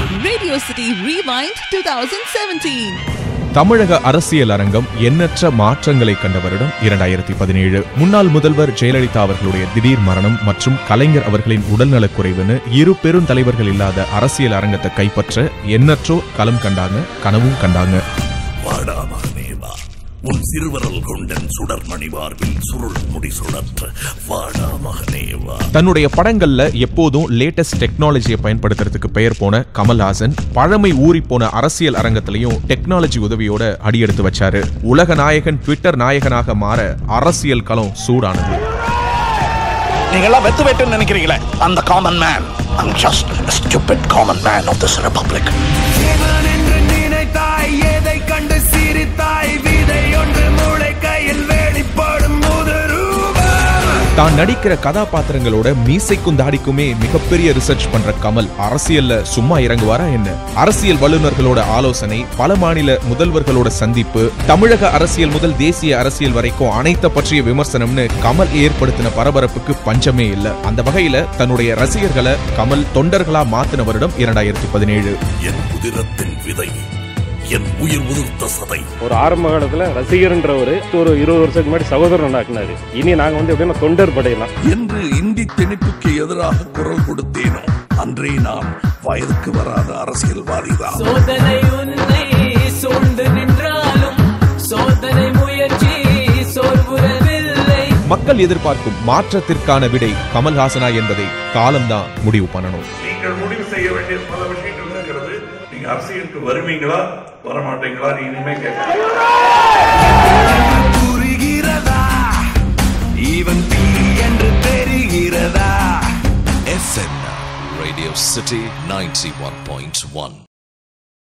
Radio City Rewind 2017. தமிழக அரசியல் அரங்கம் எண்ணற்ற மாற்றங்களை கண்ட வருடம் இரண்டாயிரத்தி பதினேழு முன்னாள் முதல்வர் ஜெயலலிதா அவர்களுடைய திடீர் மரணம் மற்றும் கலைஞர் அவர்களின் உடல்நலக் குறைவுன்னு இரு பெரும் தலைவர்கள் இல்லாத அரசியல் அரங்கத்தை கைப்பற்ற எண்ணற்றோர் களம் கண்டாங்க கனவும் கண்டாங்க வாடா மகனே வா உன் சிறுவரல் கொண்டன் சுடர்மணி மார்பில் சுருள் முடி சுழற்ற வாடா மகனே வா தன்னுடைய படங்கள்ல எப்போதும் லேட்டஸ்ட் டெக்னாலஜியை பயன்படுத்துறதுக்கு பெயர் போன கமல்ஹாசன் பழமை ஊறி போன அரசியல் அரங்கத்திலையும் டெக்னாலஜி உதவியோட அடியெடுத்து வச்சாரு உலக நாயகன் ட்விட்டர் நாயகனாக மாற அரசியல் களம் சூடானது நீங்களாம் வெத்து வெட்டுன்னு நினைக்கிறீங்களே அந்த common man I'm just a stupid common man of this republic. இவன் என்று நினைத்தாய் எதை கண்டு சிரித்தாய் விதை ஒன்று மூளை கையில் வெளிப்படும் முதரூபம் தான் நடிக்கிற கதாபாத்திரங்களோட மீசைக்கும் தாடிக்குமே மிகப்பெரிய ரிசர்ச் பண்ற கமல் அரசியல்ல சும்மா இறங்குவாரா என்ன அரசியல் வல்லுநர்களோட ஆலோசனை பல மாநில முதல்வர்களோட சந்திப்பு தமிழக அரசியல் முதல் தேசிய அரசியல் வரைக்கும் அனைத்த பற்றிய விமர்சனம்னு கமல் ஏற்படுத்தின பரபரப்புக்கு பஞ்சமே இல்ல அந்த வகையில தன்னுடைய ரசிகர்களை கமல் தொண்டர்களா மாத்தின வருடம் இரண்டாயிரத்தி பதினேழு என் உதிரத்தின் விதை என் உயிர் உதிர்த்த சதை ஒரு ஆரம்ப காலத்துல ரசிகர்ன்றவர் ஒரு இருபது வருஷத்துக்கு முன்னாடி சகோதரன் ஆக்குனாரு இனி நாங்க வந்து எப்படின்னா தொண்டர் படையலாம் என்று இந்தி திணிப்புக்கு எதிராக குரல் கொடுத்தேனோ அன்றே நான் வயதுக்கு வராத அரசியல்வாதிதான் சோதனை உன்னை சூழ்ந்து நின்றாலும் சோதனை முயற்சி சோர்வுறவில்லை மக்கள் எதிர்பார்க்கும் மாற்றத்திற்கான விடை கமல்ஹாசனா என்பதை காலம்தான் முடிவு பண்ணணும் நீங்கள் முடிவு செய்ய வேண்டிய பல விஷயங்கள் இருக்கிறது நீங்க அரசியலுக்கு வருவீங்களா வரமாட்டீங்களா நீ இனிமே கேட்க புரிகிறதா இவன் தீ என்று தெரிகிறதா FM Radio City 91.1.